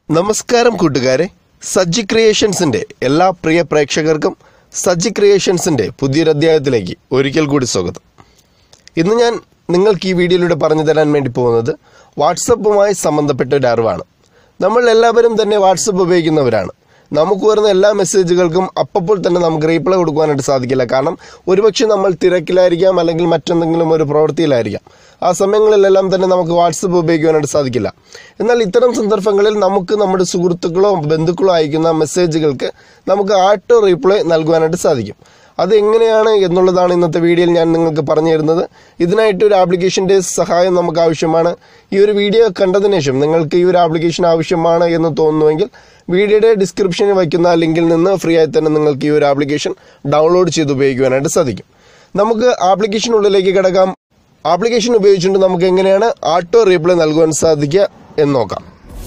നമസ്കാരം കൂട്ടുകാരെ സജ്ജി ക്രിയേഷൻസിന്റെ എല്ലാ പ്രിയ പ്രേക്ഷകർക്കും സജ്ജി ക്രിയേഷൻസിന്റെ പുതിയൊരു അധ്യായത്തിലേക്ക് ഒരിക്കൽ കൂടി സ്വാഗതം ഇന്ന് ഞാൻ നിങ്ങൾക്ക് ഈ വീഡിയോയിലൂടെ പറഞ്ഞു തരാൻ വേണ്ടി പോകുന്നത് വാട്സപ്പുമായി സംബന്ധപ്പെട്ട ഒരു അറിവാണ് നമ്മൾ എല്ലാവരും തന്നെ വാട്സപ്പ് ഉപയോഗിക്കുന്നവരാണ് നമുക്ക് വരുന്ന എല്ലാ മെസ്സേജുകൾക്കും അപ്പോൾ തന്നെ നമുക്ക് റീപ്ലൈ കൊടുക്കുവാനായിട്ട് സാധിക്കില്ല കാരണം ഒരുപക്ഷെ നമ്മൾ തിരക്കിലായിരിക്കാം അല്ലെങ്കിൽ മറ്റെന്തെങ്കിലും ഒരു പ്രവൃത്തിയിലായിരിക്കാം ആ സമയങ്ങളിലെല്ലാം തന്നെ നമുക്ക് വാട്സപ്പ് ഉപയോഗിക്കുവാനായിട്ട് സാധിക്കില്ല എന്നാൽ ഇത്തരം സന്ദർഭങ്ങളിൽ നമുക്ക് നമ്മുടെ സുഹൃത്തുക്കളോ ബന്ധുക്കളോ അയക്കുന്ന മെസ്സേജുകൾക്ക് നമുക്ക് ആട്ടോ റീപ്ലൈ നൽകുവാനായിട്ട് സാധിക്കും അത് എങ്ങനെയാണ് എന്നുള്ളതാണ് ഇന്നത്തെ വീഡിയോയിൽ ഞാൻ നിങ്ങൾക്ക് പറഞ്ഞു തരുന്നത് ഇതിനായിട്ട് ഒരു ആപ്ലിക്കേഷൻ്റെ സഹായം നമുക്ക് ആവശ്യമാണ് ഈ ഒരു വീഡിയോ കണ്ടതിന് ശേഷം നിങ്ങൾക്ക് ഈ ഒരു ആപ്ലിക്കേഷൻ ആവശ്യമാണ് എന്ന് തോന്നുന്നുവെങ്കിൽ വീഡിയോയുടെ ഡിസ്ക്രിപ്ഷനിൽ വയ്ക്കുന്ന ലിങ്കിൽ നിന്ന് ഫ്രീ ആയി തന്നെ നിങ്ങൾക്ക് ഈ ഒരു ആപ്ലിക്കേഷൻ ഡൗൺലോഡ് ചെയ്ത് ഉപയോഗിക്കുവാനായിട്ട് സാധിക്കും നമുക്ക് ആപ്ലിക്കേഷനുള്ളിലേക്ക് കിടക്കാം ആപ്ലിക്കേഷൻ ഉപയോഗിച്ചുകൊണ്ട് നമുക്ക് എങ്ങനെയാണ് ആട്ടോ റീപ്ലൈ നൽകുവാൻ സാധിക്കുക എന്ന് നോക്കാം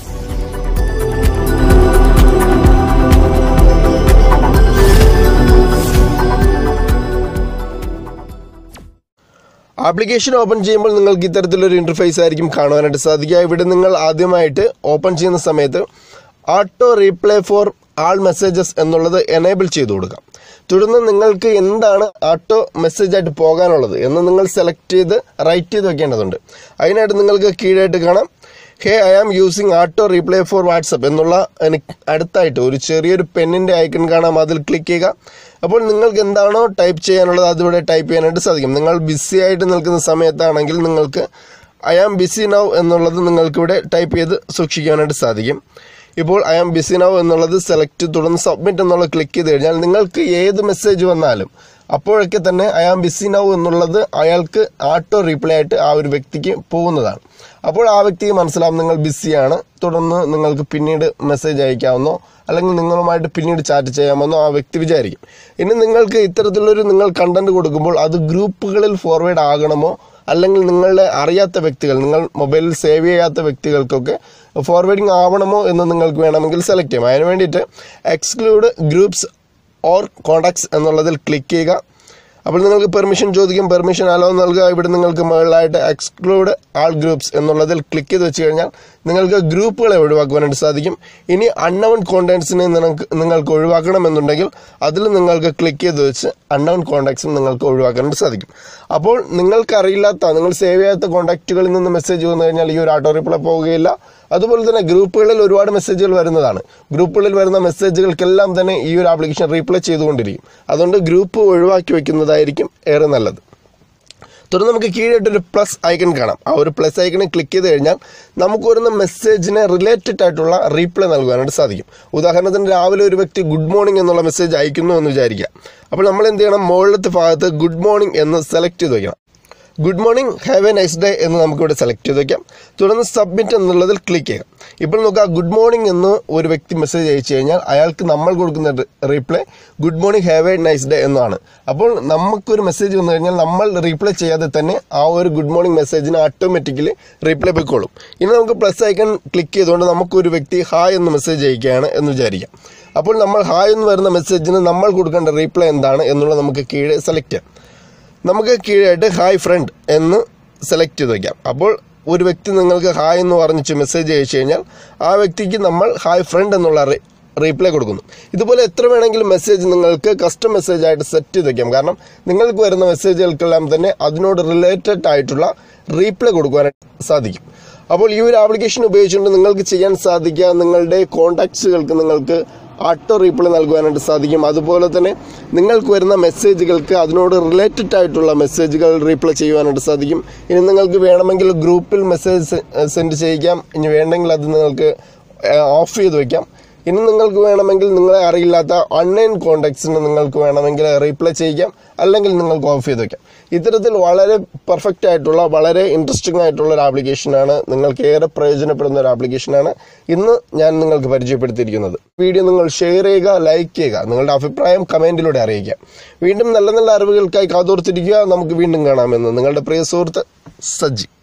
ആപ്ലിക്കേഷൻ ഓപ്പൺ ചെയ്യുമ്പോൾ നിങ്ങൾക്ക് ഇത്തരത്തിലൊരു ഇന്റർഫേസ് ആയിരിക്കും കാണുവാനായിട്ട് സാധിക്കുക ഇവിടെ നിങ്ങൾ ആദ്യമായിട്ട് ഓപ്പൺ ചെയ്യുന്ന സമയത്ത് auto reply for all messages എന്നുള്ളത് എനേബിൾ ചെയ്ത് കൊടുക്കാം തുടർന്ന് നിങ്ങൾക്ക് എന്താണ് ആട്ടോ മെസ്സേജ് ആയിട്ട് പോകാനുള്ളത് എന്ന് നിങ്ങൾ സെലക്ട് ചെയ്ത് റൈറ്റ് ചെയ്ത് വെക്കേണ്ടതുണ്ട് അതിനായിട്ട് നിങ്ങൾക്ക് കീഴായിട്ട് കാണാം hey I am using auto reply for WhatsApp എന്നുള്ള എനിക്ക് അടുത്തായിട്ട് ഒരു ചെറിയൊരു പെന്നിൻ്റെ ഐക്കൺ കാണാം അതിൽ ക്ലിക്ക് ചെയ്യുക അപ്പോൾ നിങ്ങൾക്ക് എന്താണോ ടൈപ്പ് ചെയ്യാനുള്ളത് അതിവിടെ ടൈപ്പ് ചെയ്യാനായിട്ട് സാധിക്കും നിങ്ങൾ ബിസി ആയിട്ട് നിൽക്കുന്ന സമയത്താണെങ്കിൽ നിങ്ങൾക്ക് ഐ ആം ബിസി നൗ എന്നുള്ളത് നിങ്ങൾക്കിവിടെ ടൈപ്പ് ചെയ്ത് സൂക്ഷിക്കാനായിട്ട് സാധിക്കും ഇപ്പോൾ ഐ ആം ബിസി നൗ എന്നുള്ളത് സെലക്ട് തുടർന്ന് സബ്മിറ്റ് എന്നുള്ളത് ക്ലിക്ക് ചെയ്ത് കഴിഞ്ഞാൽ നിങ്ങൾക്ക് ഏത് മെസ്സേജ് വന്നാലും അപ്പോഴൊക്കെ തന്നെ ഐ ആം ബിസി നൗ എന്നുള്ളത് അയാൾക്ക് ആട്ടോ റീപ്ലൈ ആയിട്ട് ആ ഒരു വ്യക്തിക്ക് പോകുന്നതാണ് അപ്പോൾ ആ വ്യക്തിക്ക് മനസ്സിലാവും നിങ്ങൾ ബിസിയാണ് തുടർന്ന് നിങ്ങൾക്ക് പിന്നീട് മെസ്സേജ് അയക്കാമെന്നോ അല്ലെങ്കിൽ നിങ്ങളുമായിട്ട് പിന്നീട് ചാറ്റ് ചെയ്യാമെന്നോ ആ വ്യക്തി വിചാരിക്കും ഇനി നിങ്ങൾക്ക് ഇത്തരത്തിലൊരു നിങ്ങൾ കണ്ടന്റ് കൊടുക്കുമ്പോൾ അത് ഗ്രൂപ്പുകളിൽ ഫോർവേഡ് ആകണമോ അല്ലെങ്കിൽ നിങ്ങളുടെ അറിയാത്ത വ്യക്തികൾ നിങ്ങൾ മൊബൈലിൽ സേവ് ചെയ്യാത്ത വ്യക്തികൾക്കൊക്കെ ഫോർവേഡിംഗ് ആവണമോ എന്ന് നിങ്ങൾക്ക് വേണമെങ്കിൽ സെലക്ട് ചെയ്യാം അതിന് വേണ്ടിയിട്ട് എക്സ്ക്ലൂഡ് ഗ്രൂപ്പ്സ് ഓർ കോണ്ടാക്ട്സ് എന്നുള്ളതിൽ ക്ലിക്ക് ചെയ്യുക അപ്പോൾ നിങ്ങൾക്ക് പെർമിഷൻ ചോദിക്കും പെർമിഷൻ അലോ നൽകുക ഇവിടെ നിങ്ങൾക്ക് മുകളിലായിട്ട് എക്സ്ക്ലൂഡ് ആൾ ഗ്രൂപ്പ്സ് എന്നുള്ളതിൽ ക്ലിക്ക് ചെയ്ത് വെച്ച് കഴിഞ്ഞാൽ നിങ്ങൾക്ക് ഗ്രൂപ്പുകളെ ഒഴിവാക്കുവാനായിട്ട് സാധിക്കും ഇനി അൺനൗൺ കോണ്ടാക്ട്സിനെ നിങ്ങൾക്ക് നിങ്ങൾക്ക് ഒഴിവാക്കണമെന്നുണ്ടെങ്കിൽ അതിൽ നിങ്ങൾക്ക് ക്ലിക്ക് ചെയ്ത് വെച്ച് അൺനൗൺ കോണ്ടാക്ട്സും നിങ്ങൾക്ക് ഒഴിവാക്കാനായിട്ട് സാധിക്കും അപ്പോൾ നിങ്ങൾക്ക് അറിയില്ലാത്ത നിങ്ങൾ സേവ് ചെയ്യാത്ത കോണ്ടാക്റ്റുകളിൽ നിന്ന് മെസ്സേജ് വന്നു കഴിഞ്ഞാൽ ഈ ഒരു ആട്ടോ റിപ്ലൈ പോവുകയില്ല അതുപോലെ തന്നെ ഗ്രൂപ്പുകളിൽ ഒരുപാട് മെസ്സേജുകൾ വരുന്നതാണ് ഗ്രൂപ്പുകളിൽ വരുന്ന മെസ്സേജുകൾക്കെല്ലാം തന്നെ ഈ ഒരു ആപ്ലിക്കേഷൻ റീപ്ലൈ ചെയ്തുകൊണ്ടിരിക്കും അതുകൊണ്ട് ഗ്രൂപ്പ് ഒഴിവാക്കി വെക്കുന്നതായിരിക്കും ഏറെ നല്ലത് തുടർന്ന് നമുക്ക് കീഴായിട്ടൊരു പ്ലസ് ഐക്കൺ കാണാം ആ ഒരു പ്ലസ് ഐക്കണിൽ ക്ലിക്ക് ചെയ്ത് കഴിഞ്ഞാൽ നമുക്ക് വരുന്ന മെസ്സേജിനെ റിലേറ്റഡ് ആയിട്ടുള്ള റീപ്ലൈ നൽകാനായിട്ട് സാധിക്കും ഉദാഹരണത്തിന് രാവിലെ ഒരു വ്യക്തി ഗുഡ് മോർണിംഗ് എന്നുള്ള മെസ്സേജ് അയക്കുന്നു എന്ന് വിചാരിക്കുക അപ്പോൾ നമ്മൾ എന്ത് ചെയ്യണം മുകളിലത്തെ ഭാഗത്ത് ഗുഡ് മോർണിംഗ് എന്ന് സെലക്ട് ചെയ്ത് വയ്ക്കണം good morning have a nice day എന്ന് നമുക്കിവിടെ സെലക്ട് ചെയ്ത് വയ്ക്കാം തുടർന്ന് സബ്മിറ്റ് എന്നുള്ളതിൽ ക്ലിക്ക് ചെയ്യാം ഇപ്പോൾ നോക്കുക ഗുഡ് മോർണിംഗ് എന്ന് ഒരു വ്യക്തി മെസ്സേജ് അയച്ചു കഴിഞ്ഞാൽ അയാൾക്ക് നമ്മൾ കൊടുക്കുന്ന reply good morning have a nice day എന്നാണ് അപ്പോൾ നമുക്കൊരു മെസ്സേജ് വന്നു കഴിഞ്ഞാൽ നമ്മൾ റീപ്ലൈ ചെയ്യാതെ തന്നെ ആ ഒരു ഗുഡ് മോർണിംഗ് മെസ്സേജിന് ഓട്ടോമാറ്റിക്കലി റീപ്ലൈ പോയിക്കോളും ഇനി നമുക്ക് പ്ലസ് ഐക്കൺ ക്ലിക്ക് ചെയ്തുകൊണ്ട് നമുക്കൊരു വ്യക്തി ഹായ് എന്ന് മെസ്സേജ് അയക്കുകയാണ് എന്ന് വിചാരിക്കാം അപ്പോൾ നമ്മൾ ഹായ് എന്ന് വരുന്ന മെസ്സേജിന് നമ്മൾ കൊടുക്കേണ്ട റീപ്ലൈ എന്താണ് എന്നുള്ളത് നമുക്ക് കീഴെ സെലക്ട് ചെയ്യാം നമുക്ക് കീഴായിട്ട് ഹായ് ഫ്രണ്ട് എന്ന് സെലക്ട് ചെയ്ത് വയ്ക്കാം അപ്പോൾ ഒരു വ്യക്തി നിങ്ങൾക്ക് ഹായ് എന്ന് പറഞ്ഞിട്ട് മെസ്സേജ് അയച്ചു കഴിഞ്ഞാൽ ആ വ്യക്തിക്ക് നമ്മൾ ഹായ് ഫ്രണ്ട് എന്നുള്ള റീപ്ലൈ കൊടുക്കുന്നു ഇതുപോലെ എത്ര വേണമെങ്കിലും മെസ്സേജ് നിങ്ങൾക്ക് കസ്റ്റം മെസ്സേജ് ആയിട്ട് സെറ്റ് ചെയ്ത് വയ്ക്കാം കാരണം നിങ്ങൾക്ക് വരുന്ന മെസ്സേജുകൾക്കെല്ലാം തന്നെ അതിനോട് റിലേറ്റഡ് ആയിട്ടുള്ള റീപ്ലൈ കൊടുക്കുവാനായിട്ട് സാധിക്കും അപ്പോൾ ഈ ഒരു ആപ്ലിക്കേഷൻ ഉപയോഗിച്ചുകൊണ്ട് നിങ്ങൾക്ക് ചെയ്യാൻ സാധിക്കുക നിങ്ങളുടെ കോണ്ടാക്ട്സുകൾക്ക് നിങ്ങൾക്ക് ആട്ടോ റീപ്ലൈ നൽകുവാനായിട്ട് സാധിക്കും അതുപോലെ തന്നെ നിങ്ങൾക്ക് വരുന്ന മെസ്സേജുകൾക്ക് അതിനോട് റിലേറ്റഡ് ആയിട്ടുള്ള മെസ്സേജുകൾ റീപ്ലൈ ചെയ്യുവാനായിട്ട് സാധിക്കും ഇനി നിങ്ങൾക്ക് വേണമെങ്കിൽ ഗ്രൂപ്പിൽ മെസ്സേജ് സെൻഡ് ചെയ്യിക്കാം ഇനി വേണ്ടെങ്കിൽ അത് നിങ്ങൾക്ക് ഓഫ് ചെയ്ത് വയ്ക്കാം ഇനി നിങ്ങൾക്ക് വേണമെങ്കിൽ നിങ്ങളെ അറിയില്ലാത്ത ഓൺലൈൻ കോണ്ടാക്ട്സിന് നിങ്ങൾക്ക് വേണമെങ്കിൽ റീപ്ലൈ ചെയ്യിക്കാം അല്ലെങ്കിൽ നിങ്ങൾക്ക് ഓഫ് ചെയ്ത് വയ്ക്കാം ഇത്തരത്തിൽ വളരെ പെർഫെക്റ്റ് ആയിട്ടുള്ള വളരെ ഇൻട്രസ്റ്റിംഗ് ആയിട്ടുള്ള ഒരു ആപ്ലിക്കേഷനാണ് നിങ്ങൾക്ക് ഏറെ പ്രയോജനപ്പെടുന്ന ഒരു ആപ്ലിക്കേഷനാണ് ഇന്ന് ഞാൻ നിങ്ങൾക്ക് പരിചയപ്പെടുത്തിയിരിക്കുന്നത് വീഡിയോ നിങ്ങൾ ഷെയർ ചെയ്യുക ലൈക്ക് ചെയ്യുക നിങ്ങളുടെ അഭിപ്രായം കമൻറ്റിലൂടെ അറിയിക്കുക വീണ്ടും നല്ല നല്ല അറിവുകൾക്കായി കാതോർത്തിരിക്കുക നമുക്ക് വീണ്ടും കാണാമെന്ന് നിങ്ങളുടെ പ്രിയ സുഹൃത്ത് സജ്ജി